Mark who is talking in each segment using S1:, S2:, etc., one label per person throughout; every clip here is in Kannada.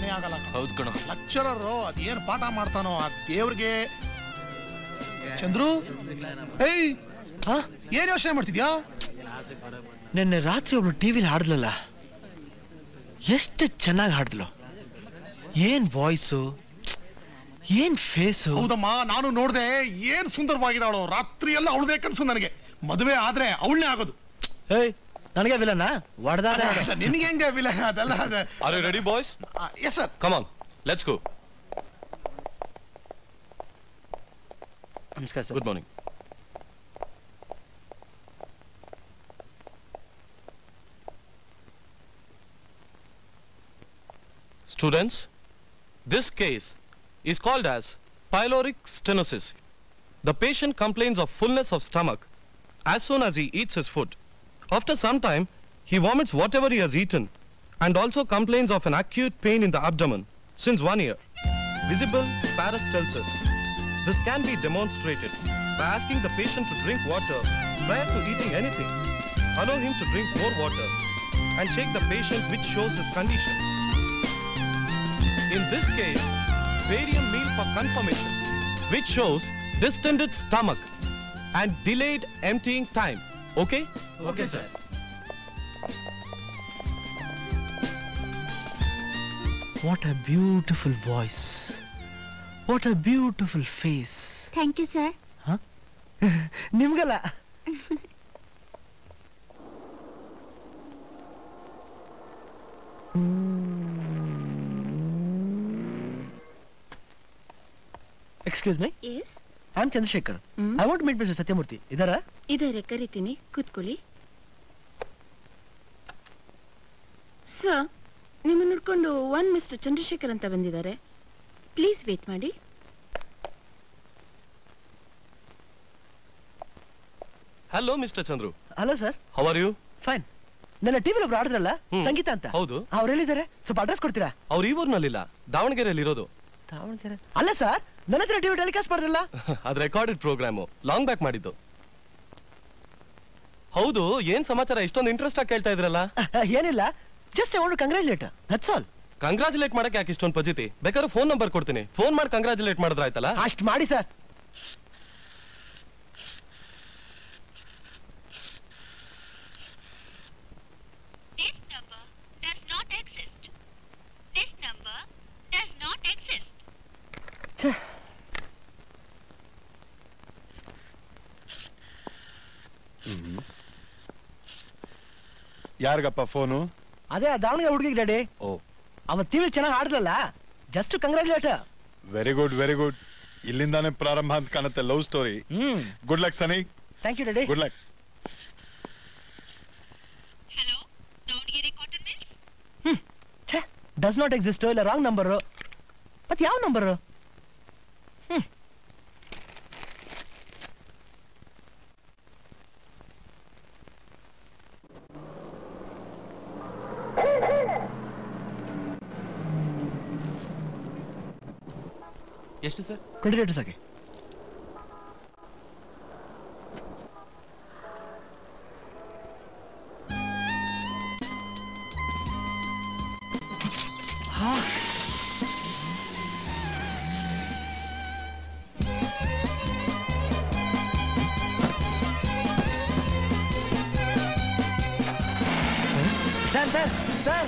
S1: ಮನೆ ಆಗಲ್ಲ
S2: ಹೌದು ಕಣ
S1: ಲೆಕ್ಚರರು ಅದೇನ್ ಪಾಠ ಮಾಡ್ತಾನೋ ಆ ದೇವ್ರಿಗೆ ಚಂದ್ರು ಏಯ್
S3: ಹಾ
S1: ಏನ್ ಯೋಚನೆ ಮಾಡ್ತಿದ್ಯಾ
S3: ನಿನ್ನೆ ರಾತ್ರಿ ಒಬ್ಳು ಟಿವಿಲಿ ಹಾಡ್ಲಲ್ಲ ಎಷ್ಟು ಚೆನ್ನಾಗಿ ಹಾಡ್ದ್ಲು ಏನ್ ವಾಯ್ಸು ಏನ್ ಫೇಸು
S1: ಹೌದಮ್ಮ ನಾನು ನೋಡ್ದೆ ಏನ್ ಸುಂದರವಾಗಿದ್ದಾಳು ರಾತ್ರಿ ಎಲ್ಲ ಅವಳದೇ ಕನ್ಸು ನನಗೆ ಮದುವೆ ಆದ್ರೆ ಅವಳನೇ ಆಗೋದು
S3: ಏಯ್ ನನಗೆ ವಿಲನ ಹೊಡೆದಾಡ
S1: ನಿನ್ಗೆ ಹೆಂಗೆ ವಿಲ ಅದೆಲ್ಲ
S2: are you ready boys
S1: yes sir
S2: come on let's go
S3: ನಮಸ್ಕಾರ sir
S2: good morning Students, this case is called as pyloric stenosis. The patient complains of fullness of stomach as soon as he eats his food. After some time, he vomits whatever he has eaten and also complains of an acute pain in the abdomen since one year. Visible parestalsis. This can be demonstrated by asking the patient to drink water prior to eating anything. Allow him to drink more water and shake the patient which shows his condition. In this case, barium meal for confirmation, which shows distended stomach and delayed emptying time. Okay?
S3: Okay sir what a beautiful voice what a beautiful face
S4: thank you sir
S3: ನಿಮ್ಗಲ್ಲ excuse me
S4: yes
S3: I am Chandrashekhar
S4: hmm.
S3: I want meet mister Satyamurthy ಇದಾರ
S4: ಇದಾರೆ ಕರಿತೀನಿ ಕೂತ್ಕೊಳ್ಳಿ ಸರ್ ನಿಮ್ಮ ನೋಡ್ಕೊಂಡು ಒನ್ ಮಿಸ್ಟರ್ ಚಂದ್ರಶೇಖರ್ ಅಂತ ಬಂದಿದ್ದಾರೆ ಪ್ಲೀಸ್ ವೇಟ್ ಮಾಡಿ
S2: Hello, Mr. Chandru.
S3: Hello sir
S2: How are you?
S3: Fine ನನ್ನ ಟಿವಿಲಿ ಒಬ್ರು ಆಡಿದ್ರಲ್ಲ
S2: ಹ್ಮ್.
S3: ಸಂಗೀತ ಅಂತ
S2: ಹೌದು.
S3: ಅವ್ರು ಹೇಳಿದ್ದಾರೆ ಸ್ವಲ್ಪ ಅಡ್ರೆಸ್ ಕೊಡ್ತೀರಾ
S2: ಅವ್ರು ಈ ಊರ್ನಲ್ಲಿಲ್ಲ ದಾವಣಗೆರೆಯಲ್ಲಿ ಇರೋದು
S3: ದಾವಣಗೆರೆ ಅಲ್ಲ ಸರ್ ನನ್ನ ಹತ್ರ ಟಿವಿ ಟೆಲಿಕಾಸ್ಟ್ ಮಾಡಿದ್ರಲ್ಲ
S2: ಅದು ರೆಕಾರ್ಡೆಡ್ ಪ್ರೋಗ್ರಾಮು ಲಾಂಗ್ ಬ್ಯಾಕ್ ಮಾಡಿದ್ದು ಹೌದು ಏನ್ ಸಮಾಚಾರ ಇಷ್ಟೊಂದು ಇಂಟ್ರೆಸ್ಟ್ ಆಗಿ ಕೇಳ್ತಾ ಇದ್ರಲ್ಲ
S3: ಏನಿಲ್ಲ just I want congratulate that's all
S2: congratulate ಮಾಡಕ್ಕೆ ಯಾಕೆ ಇಷ್ಟೊಂದು ಪಜಿತಿ ಬೇಕಾದ್ರೆ ಫೋನ್ ನಂಬರ್ ಕೊಡ್ತೀನಿ ಫೋನ್ ಮಾಡಿ ಕಂಗ್ರಾಚುಲೇಟ್ ಮಾಡಿದ್ರೆ ಆಯ್ತಲ್ಲ
S3: ಅಷ್ಟ್ ಮಾಡಿ sir
S5: This number does not exist. This number does not exist.
S6: ಯಾರಿಗಪ್ಪ ಫೋನು
S3: ಅದೇ ಆ ದಾವಣಗೆರೆ ಹುಡುಗಿಗೆ ಡ್ಯಾಡಿ
S6: ಓ
S3: ಅವತ್ ಟಿವಿ ಚೆನ್ನಾಗಿ ಆಡಿದ್ರಲ್ಲ just congratulate
S6: very good very good ಇಲ್ಲಿಂದಾನೇ ಪ್ರಾರಂಭ ಅಂತ ಕಾಣುತ್ತೆ love story
S3: hmm
S6: good luck Sunny
S3: thank you daddy
S6: good luck
S5: Hello, Davangere Cotton Mills?
S3: ಛೇ ಡಸ್ ನಾಟ್ ಎಕ್ಸಿಸ್ಟ್ ಇಲ್ಲ ರಾಂಗ್ ನಂಬರು ಮತ್ತೆ ಯಾವ ನಂಬರು
S2: ಎಷ್ಟು ಸರ್
S3: ಟ್ವೆಂಟಿ ಲೀಟರ್ಸ್ ಆಗಿ ಸರ್ ಸರ್ ಸರ್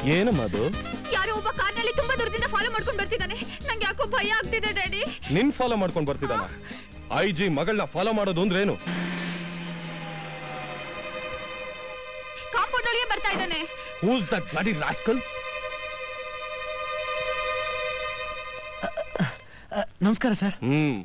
S2: ಏನಮ್ಮ ಅದು
S5: ಯಾರೋ ಒಬ್ಬ ಕಾರ್ನಲ್ಲಿ ತುಂಬಾ ದೂರದಿಂದ ಫಾಲೋ ಮಾಡ್ಕೊಂಡು ಬರ್ತಿದ್ದಾನೆ ನಂಗೆ ಯಾಕೋ ಭಯ ಆಗ್ತಿದೆ ಡ್ಯಾಡಿ
S2: ನಿನ್ ಫಾಲೋ ಮಾಡ್ಕೊಂಡು ಬರ್ತಿದ್ದಾನ ಐ ಜಿ ಮಗಳನ್ನ ಫಾಲೋ ಮಾಡೋದು ಅಂದ್ರೆ ಏನು
S5: ಕಾಂಪೌಂಡ್ ಒಳಗೆ ಬರ್ತಾ ಇದ್ದಾನೆ
S2: ಹೂಸ್ ದಟ್ ಬ್ಲಡಿ ರಾಸ್ಕಲ್
S3: ನಮಸ್ಕಾರ ಸರ್
S2: ಹ್ಮ್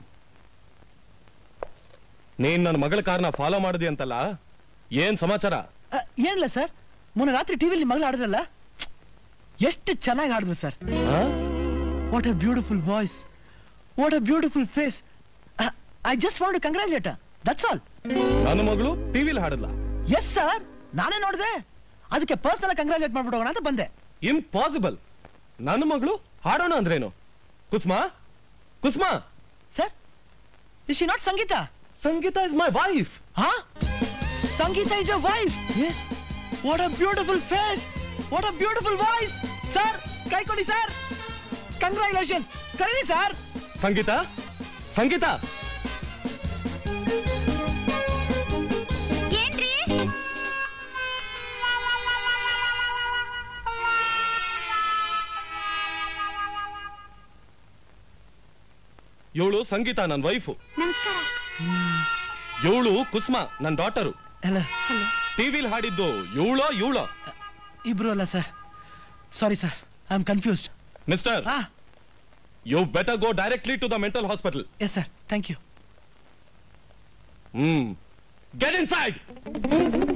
S2: ನೀನ್ ನನ್ನ ಮಗಳ ಕಾರ್ನ ಫಾಲೋ ಮಾಡಿದಿ ಅಂತಲ್ಲ ಏನ್ ಸಮಾಚಾರ
S3: ಏನಿಲ್ಲ ಸರ್ ಮೊನ್ನೆ ರಾತ್ರಿ ಟಿವಿಲಿ ಮಗಳು ಆಡಿದ್ರಲ್ಲ ಎಷ್ಟು ಚೆನ್ನಾಗಿ ಆಡಿದ್ರು ಸರ್
S2: ಆ?
S3: What a beautiful voice what a beautiful face I just want congratulate that's all
S2: ನನ್ನ ಮಗಳು ಟಿವಿಲಿ ಹಾಡಲ್ಲ
S3: ಎಸ್ ಸರ್ ನಾನೇ ನೋಡಿದೆ ಅದಕ್ಕೆ ಪರ್ಸನಲ್ ಕಂಗ್ರಾಚುಲೇಟ್ ಮಾಡ್ಬಿಡೋಣ ಅಂತ ಬಂದೆ
S2: ಇಂಪಾಸಿಬಲ್ ನನ್ನ ಮಗಳು ಹಾಡೋಣ ಅಂದ್ರೇನು Kusma Kusma
S3: sir is she not Sangeeta
S2: Sangeeta is my wife
S3: ಹಾ Sangeeta is a wife yes what a beautiful face what a beautiful voice sir ಕೈ ಕೊಡಿ ಸರ್ ಕಂಗ್ರಾಚುಲೇಷನ್ ಕರೀರಿ ಸರ್
S2: ಸಂಗೀತ ಸಂಗೀತ
S5: ಏನ್ರಿ
S2: ಇವಳು ಸಂಗೀತ ನನ್ನ ವೈಫು
S5: ನಮಸ್ಕಾರ
S2: ಇವಳು ಕುಸ್ಮಾ ನನ್ನ ಡಾಟರು
S3: ಅಲ್ಲ
S2: ಟಿವಿಲಿ ಹಾಡಿದ್ದು ಇವಳೋ ಇವಳೋ
S3: ಇಬ್ರು ಅಲ್ಲ sir sorry sir I am confused
S2: mister
S3: ಹಾ
S2: you better go directly to the mental hospital
S3: yes sir thank you
S2: hmm get in side